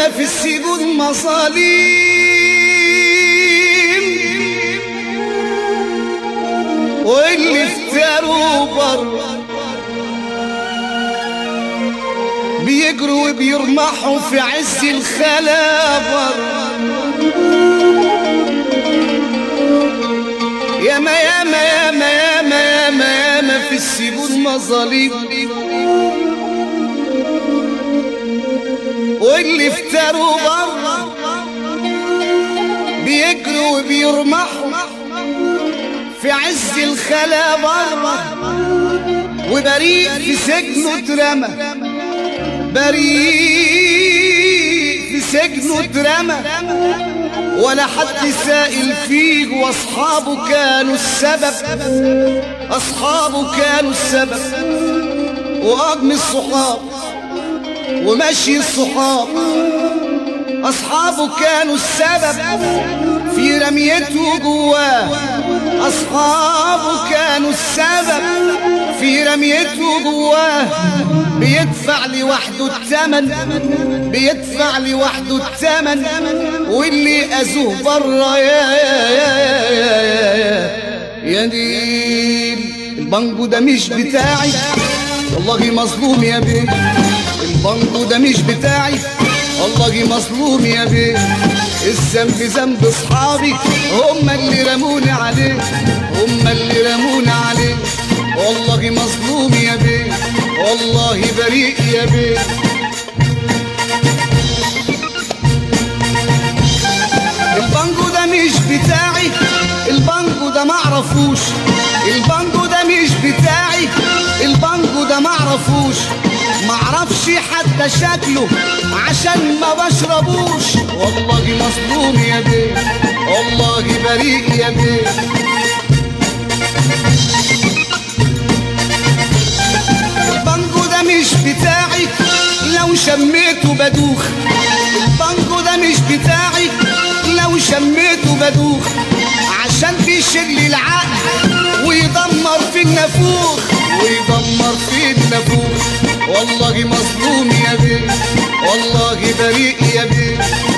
ياما في السجون مظالم واللي افتروا بره بيجروا وبيرمحوا في عز الخلابر ياما ياما ياما ياما ياما ياما في السجون مظالم واللي افتروا بره بيجروا وبيرمحوا في عز الخلا بره وبريء في سجنه اترمى بريء في سجنه اترمى ولا حد سائل فيه واصحابه كانوا السبب اصحابه كانوا السبب واجم الصحاب ومشي الصحاب اصحابه كانوا السبب في رميته جواه اصحابه كانوا السبب في رميته جواه بيدفع لوحده الثمن بيدفع لوحده الثمن واللي اذوه بره يا يا يا يا يا يا يا ديل البانجو ده مش بتاعي والله مظلوم يا بيه البانجو ده مش بتاعي والله مظلوم يا بيه الذنب ذنب اصحابي هم اللي رموني عليه هم اللي رموني عليه والله مظلوم يا بيه والله بريء يا بيه البانجو ده مش بتاعي البانجو ده معرفوش البانجو ده مش بتاعي البانجو ده معرفوش معرفش حتى شكله عشان ما بشربوش والله مظلوم يا بيه والله بريء يا بيه البانجو ده مش بتاعي لو شميته بدوخ البانجو ده مش بتاعي لو شميته بدوخ عشان بيشل العقل ويدمر في النافوخ ويدمر في النافوخ والله مظلوم يا بيه والله بريء يا بيه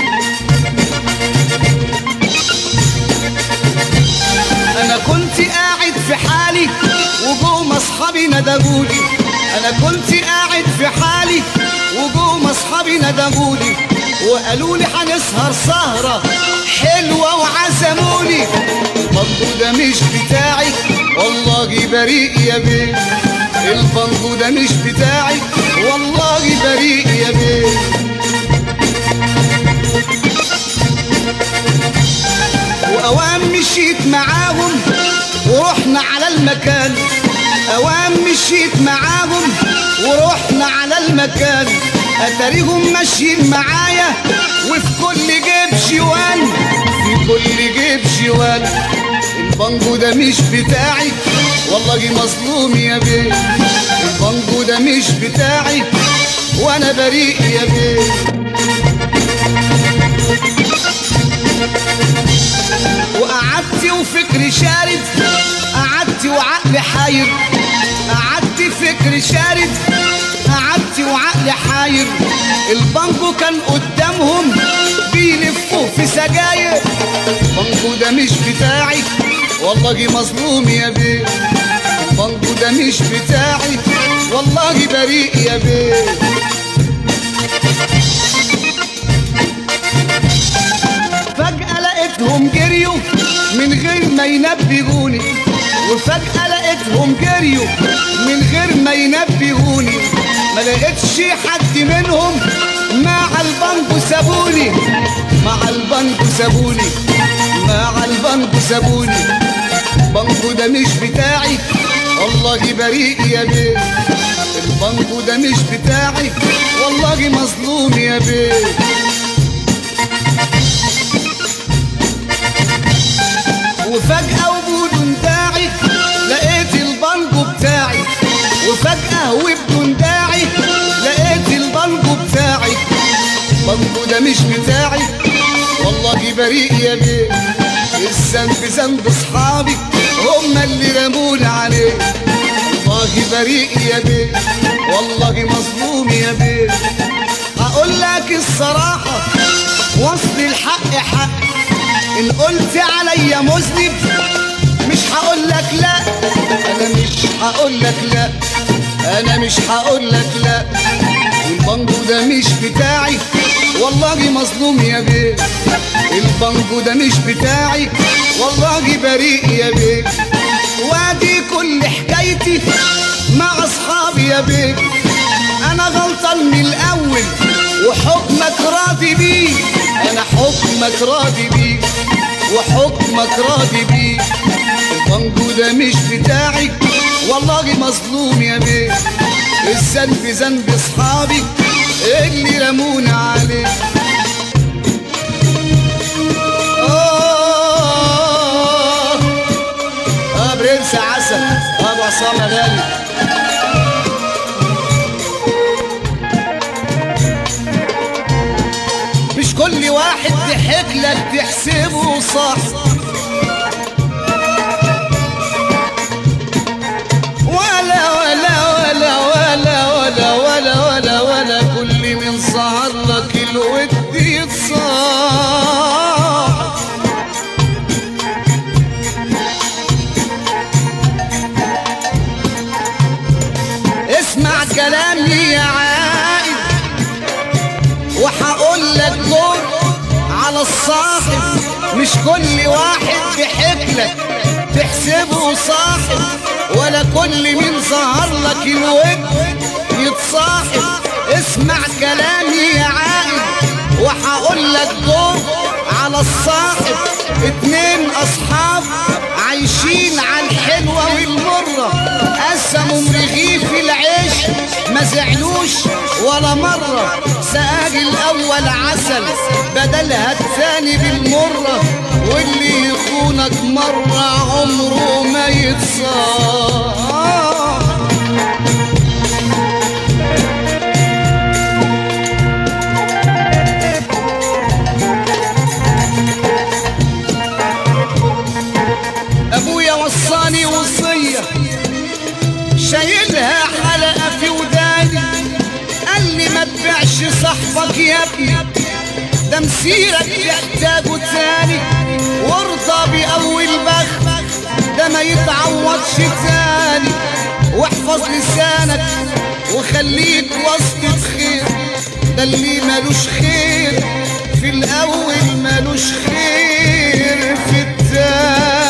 انا كنت قاعد في حالي وجوم اصحابي ندهولي انا كنت قاعد في حالي وجوم اصحابي ندهولي وقالوا لي هنسهر سهرة حلوة وعزموني البانجو ده مش بتاعي والله بريء يا بيه البانجو ده مش بتاعي والله بريء يا بيه وأوام مشيت معاهم ورحنا على المكان أوام مشيت معاهم ورحنا على المكان أتاريهم ماشيين معايا وفي كل جيب شوال في كل جيب شوال البانجو ده مش بتاعي والله مظلوم يا بيه البانجو ده مش بتاعي وانا بريء يا بيه وقعدت وفكري شارد قعدت وعقلي حاير قعدت فكري شارد قعدت وعقلي حاير البانجو كان قدامهم بيلفوا في سجاير البانجو ده مش بتاعي والله مظلوم يا بيه البانجو ده مش بتاعي والله بريء يا بيه فجأة لقيتهم جريوا من غير ما ينبهوني وفجأة لقيتهم جريوا من غير ما ينبهوني ما لقيتش حد منهم مع البنك سابوني مع البنك سابوني مع البنك سابوني البنك ده مش بتاعي والله بريء يا بيه البنك ده مش بتاعي والله مظلوم يا بيه وفجأة وبدون داعي لقيت البانجو بتاعي وفجأة وبدون داعي لقيت البانجو بتاعي البانجو ده مش بتاعي والله بريء يا بيه الذنب ذنب اصحابي هم اللي رموني عليه والله بريء يا بيه والله مظلوم يا بيه هقول هقول لك الصراحة وصل الحق حق إن قلت عليا مذنب مش هقول لك لا أنا مش هقول لك لا أنا مش هقول لك لا البانجو ده مش بتاعي والله مظلوم يا بيه البانجو ده مش بتاعي والله بريء يا بيه وادي كل حكايتي مع اصحابي يا بيه انا غلطان من الاول وحكمك راضي بيه انا حكمك راضي بيه وحكمك راضي بيه البانجو ده مش بتاعي والله مظلوم يا بيه الذنب ذنب اصحابي اللي رمونا عليه آه آه برنس عسل أبو عصام غالي مش كل واحد ضحك لك تحسبه صاحب ولا ولا ولا ولا ولا ولا ولا ولا كل من ظهر لك الود يتصاحب اسمع كلامي يا عائد وهقول لك دور على الصاحب مش كل واحد بحبلك تحسبه صاحب ولا كل من ظهر لك الود يتصاحب اسمع كلامي يا عائد وهقول لك دور على الصاحب اتنين اصحاب عايشين على الحلوة والمرة قسموا رغيف العيش ما زعلوش ولا مرة سقاج الأول عسل بدلها الثاني بالمرة واللي يخونك مرة عمره ما يتصاب ابويا وصاني وصيه شايلها حلقه في وداني قال لي ما تبيعش صاحبك يا ابني ده مسيرك يحتاجه تاني وارضى باول بخت ده ما يتعوضش تاني واحفظ لسانك وخليك وسط خير ده اللي ملوش خير في الاول ملوش خير في التاني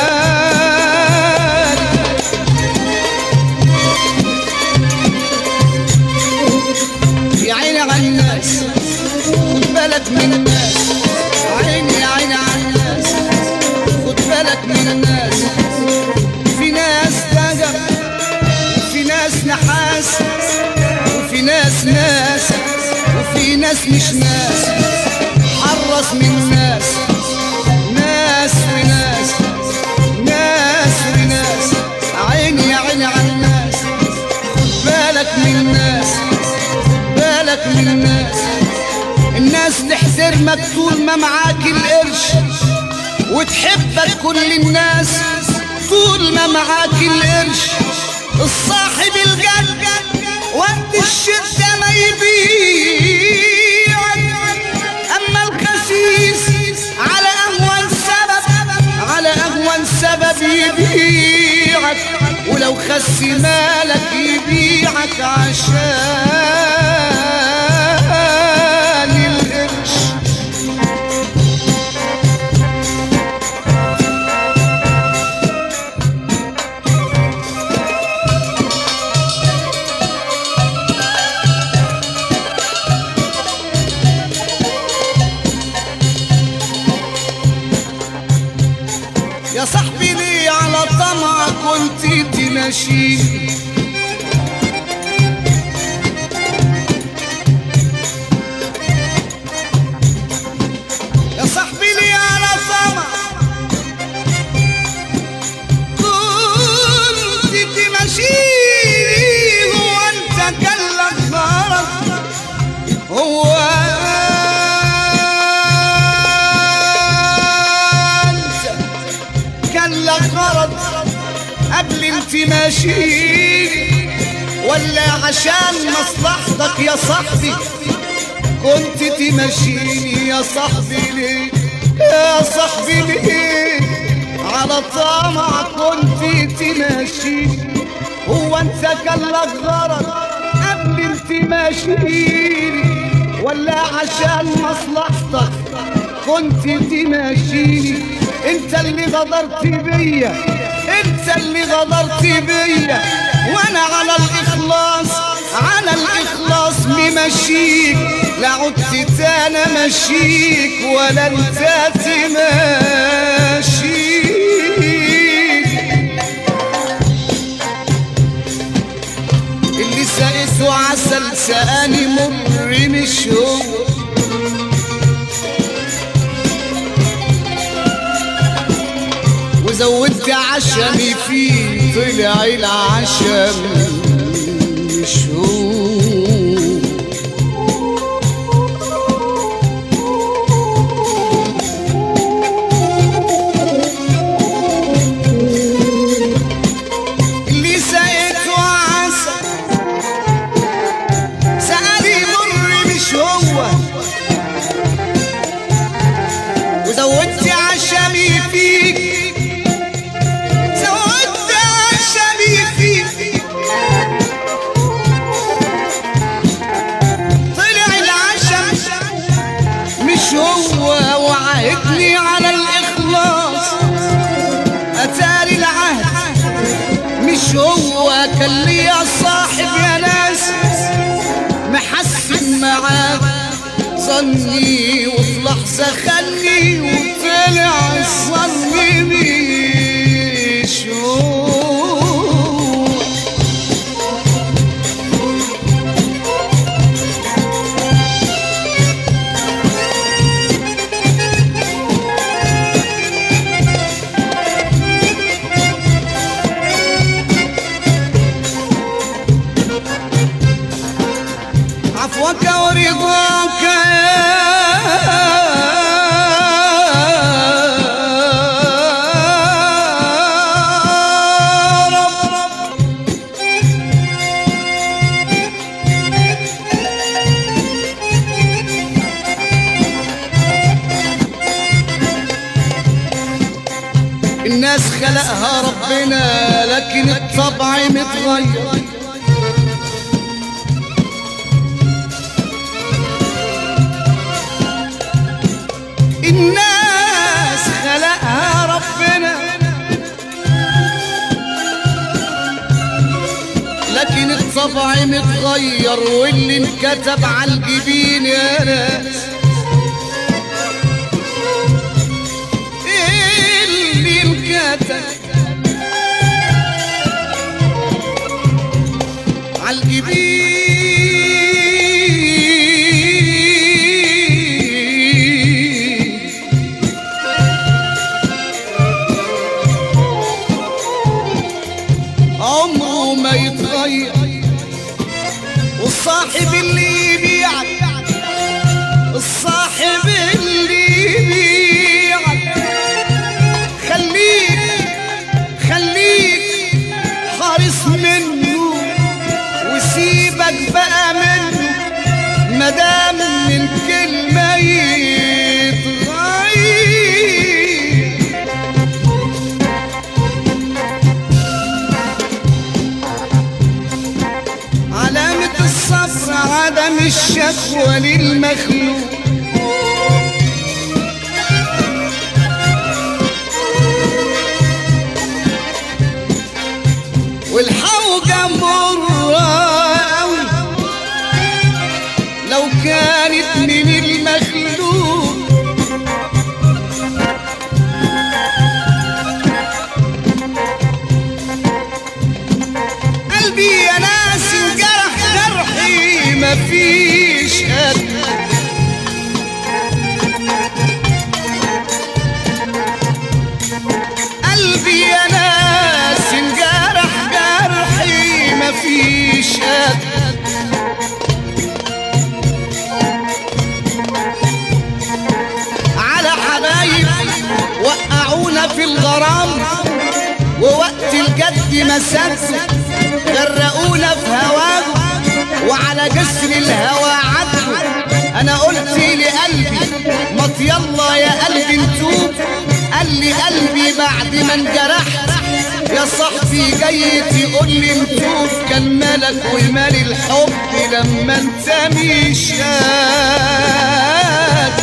يا عيني على الناس خد بالك من الناس عيني يا عيني على الناس خد بالك من الناس في ناس دجر وفي ناس نحاس وفي ناس ناس وفي ناس مش ناس حرص من الناس ناس وناس ناس وناس عيني يا عيني على الناس خد بالك من الناس خد بالك من الناس الناس تحترمك طول ما معاك القرش وتحبك كل الناس طول ما معاك القرش الصاحب الجد وقت الشدة ما يبيعك أما الخسيس على أهون سبب على أهون سبب يبيعك ولو خس مالك يبيعك عشان القرش يا صاحبي ليه على طمع كنت تمشي يا صاحبي ليه على طمع كنت تمشي هو انت كان لك غرض هو انت كان لك غرض قبل انت ماشي ولا عشان مصلحتك يا صاحبي كنت تمشيني يا صاحبي ليه يا صاحبي ليه على طمع كنت تمشيني هو انت كان لك غرض قبل انت ماشيني ولا عشان مصلحتك كنت تماشيني انت اللي غدرت بيا انت اللي غدرت بيا وانا على الاخلاص على الاخلاص ممشيك لا عدت تانا مشيك ولا انت تماشيك اللي سقيته عسل سقاني مر مش هو وزودت عشمي فيه طلع العشم مش هو اللي سقيته عسل سألي مر مش هو وزودت عشمي فيك زودت عشمي فيك طلع العشم مش هو وعهدني على الإخلاص أتاري العهد مش هو كان ليا صاحب يا ناس محسن معاه ظني وفي لحظة خلي وطلع ظني مش هو عفوك ورضاك يا رب الناس خلقها ربنا لكن الطبع متغير الناس خلقها ربنا لكن الطبع متغير واللي انكتب على الجبين يا ناس اللي انكتب على الجبين عمره ما يتغير والصاحب اللي يبيعك الصاحب اللي يبيعك خليك خليك حارس منه وسيبك بقى منه مدام من كلمة يتغير علامة الصبر عدم الشكوى للمخلوق والحوجة مرة أوي لو كانت من المخلوق قلبي يا ناس انجرح جرحي مفيش قد قلبي يا ناس انجرح جرحي مفيش قد على حبايب وقعونا في الغرام ووقت الجد مسدوا غرقونا في هواهم وعلى جسر الهوى عدوا انا بعد ما انجرحت يا صاحبي جاي تقول لي انتوب كان مالك ومال الحب لما انت مشات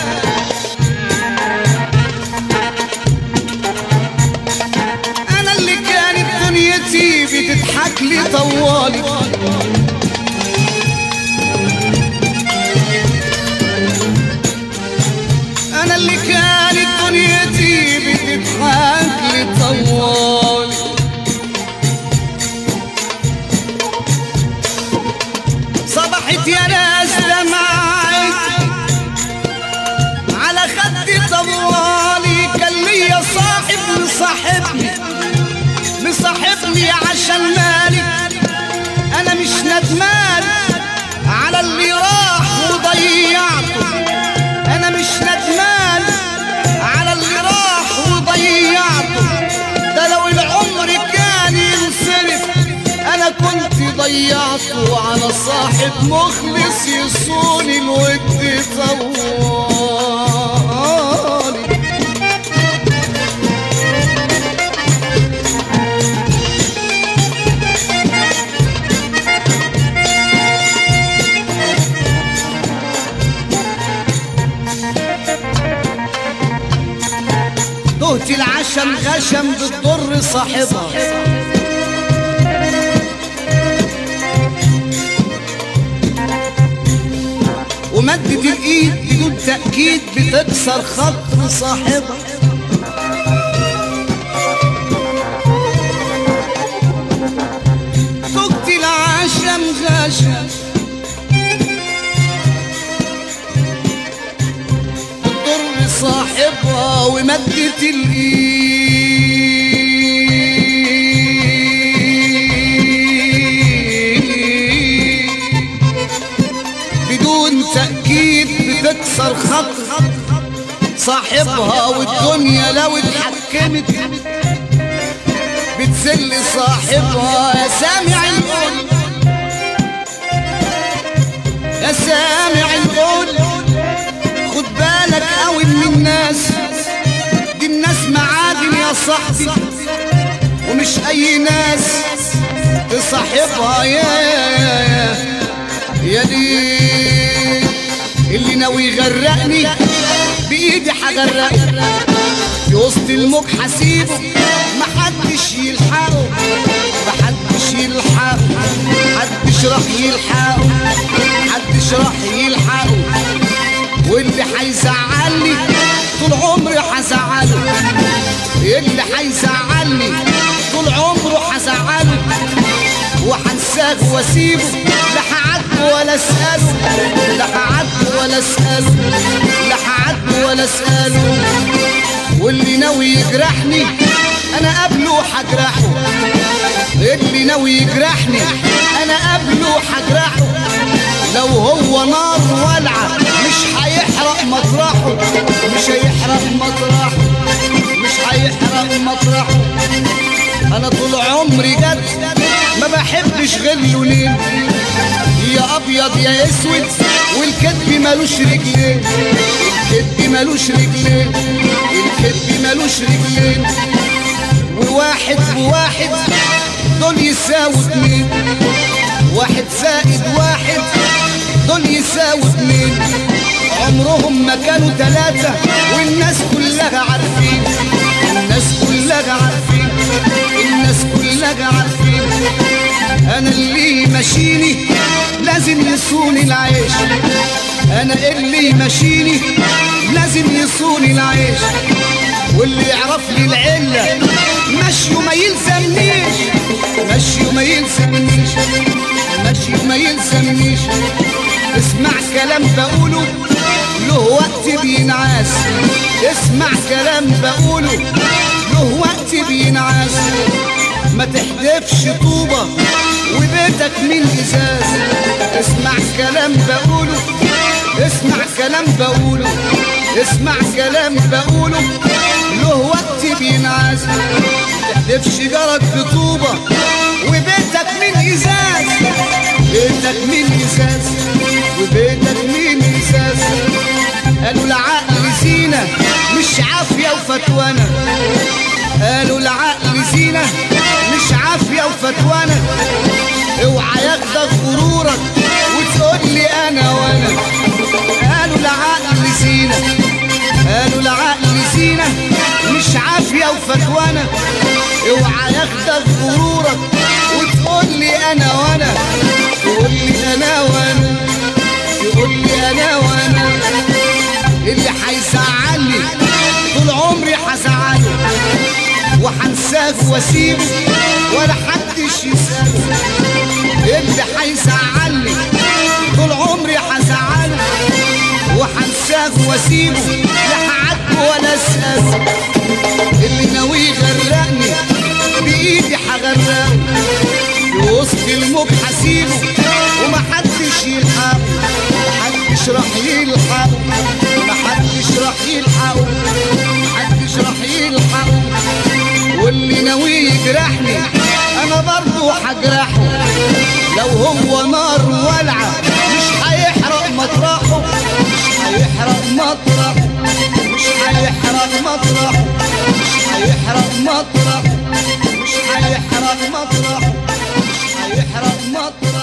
انا اللي كانت دنيتي بتضحك لي طوالي انا اللي كانت دنيتي بتضحك لي طوالي صبحت يا ناس دمعت على خدي طوالي كان ليا صاحب مصاحبني مصاحبني عشان مالي انا مش ندمان على اللي راح وضيعته انا مش ندمان على اللي راح وضيعته ده لو العمر كان ينصرف انا كنت ضيعته على صاحب مخلص يصون الود طوالي تهت العشم غشم بتضر صاحبها ومدة الإيد بدون تأكيد بتكسر خط صاحبها تهت العشم غشم بتضر صاحبها ومدة الإيد بدون تأكيد بتكسر خط صاحبها والدنيا لو اتحكمت بتذل صاحبها يا سامع القول يا سامع القول خد بالك قوي من الناس دي الناس معادن يا صاحبي ومش اي ناس تصاحبها يا يا يا يا دي اللي ناوي يغرقني بايدي هغرقه في وسط الموج حسيبه محدش يلحقه محدش يلحقه محدش راح يلحقه محدش راح يلحقه واللي هيزعلني طول عمري هزعله اللي هيزعلني طول عمره هزعله وهنساه واسيبه لا هعاتبه ولا اساله لا هعاتبه ولا اساله لا هعاتبه ولا اساله واللي ناوي يجرحني انا قبله هجرحه اللي ناوي يجرحني انا قبله هجرحه لو هو نار والعه مش هيحرق مطرحه مش هيحرق مطرحه مش هيحرق مطرحه انا طول عمري جد ما بحبش غير لونين يا ابيض يا اسود والكذب ملوش رجلين الكذب ملوش رجلين الكذب ملوش رجلين وواحد بواحد دول يساووا اتنين واحد زائد واحد دول يساووا اتنين عمرهم ما كانوا تلاتة والناس كلها عارفين الناس كلها عارفين الناس كلها عارفين انا اللي ماشيني لازم يصون العيش انا اللي ماشيني لازم يصون العيش واللي يعرف لي العلة مشي وما يلزمنيش مشي وما يلزمنيش مشي وما يلزمنيش اسمع كلام بقوله له وقت بينعاس اسمع كلام بقوله له وقت بينعاس ما تحدفش طوبة وبيتك من ازاز اسمع كلام بقوله اسمع كلام بقوله اسمع كلام بقوله له وقت بينعاس ما تحدفش جارك بطوبة وبيتك من ازاز بيتك من ازاز وبيتك من ازاز قالوا العقل زينة مش عافية وفتوانة قالوا العقل زينة مش عافية وفتوانة اوعى ياخدك غرورك وتقول لي انا وانا قالوا العقل زينة قالوا العقل زينة مش عافية وفتوانة اوعى ياخدك غرورك وتقول لي انا وانا تقول لي انا وانا تقول لي انا وانا اللي هيزعلني طول عمري هزعله وهنساه واسيبه ولا حدش يسأله اللي هيزعلني طول عمري هزعله وهنساه واسيبه لا هعاتبه ولا اسأله اللي ناوي يغرقني بايدي هغرقه في وسط الموج هسيبه ومحدش يلحقه محدش راح يلحقه محدش راح يلحقه محدش راح يلحقه واللي ناوي يجرحني انا برضه هجرحه لو هو نار ولعه مش هيحرق مطرحه مش هيحرق مطرحه مش هيحرق مطرحه مش هيحرق مطرحه مش هيحرق مطرحه مش هيحرق مطرحه